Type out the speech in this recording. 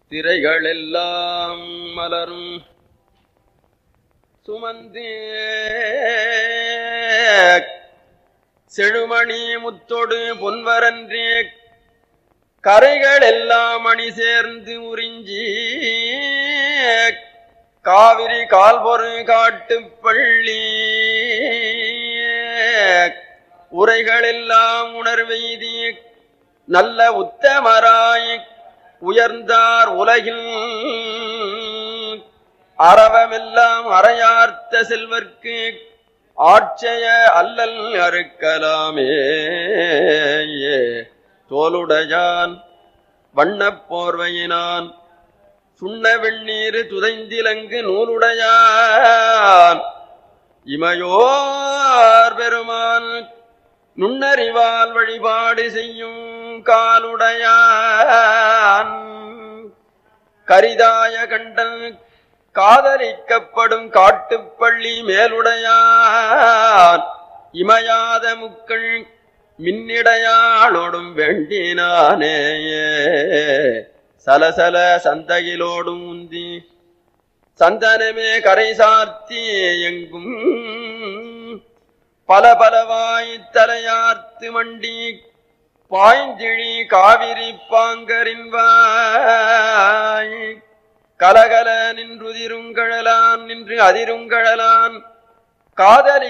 திரைகளெல்லாம் மலரும் சுமந்தே செழுமணி முத்தொடு பொன்வரன்றே கரைகள் எல்லாம் அணி சேர்ந்து உறிஞ்சி காவிரி கால்பொரு காட்டுப் பள்ளி உரைகளெல்லாம் உணர்வெய்தி நல்ல உத்தமராய் உயர்ந்தார் உலகில் அறவமெல்லாம் அறையார்த்த செல்வர்க்கு ஆட்சய அல்லல் அறுக்கலாமே தோலுடையான் வண்ணப் போர்வையினான் சுண்ண வெண்ணீர் துதைந்திலங்கு நூலுடையான் இமையோர் பெருமான் நுண்ணறிவால் வழிபாடு செய்யும் காலுடையான் கரிதாய கண்டன் காதலிக்கப்படும் காட்டுப்பள்ளி மேலுடையான் இமையாத முக்கள் மின்னிடையாளோடும் வேண்டினானே சலசல சந்தையிலோடும் உந்தி சந்தனமே கரை சார்த்தி எங்கும் பல பலவாய் தலையார்த்து மண்டி பாய்ந்திழி காவிரி பாங்கரின் வாய் கலகல நின்றுதிருங்கழலான் நின்று அதிருங்கழலான் காதலி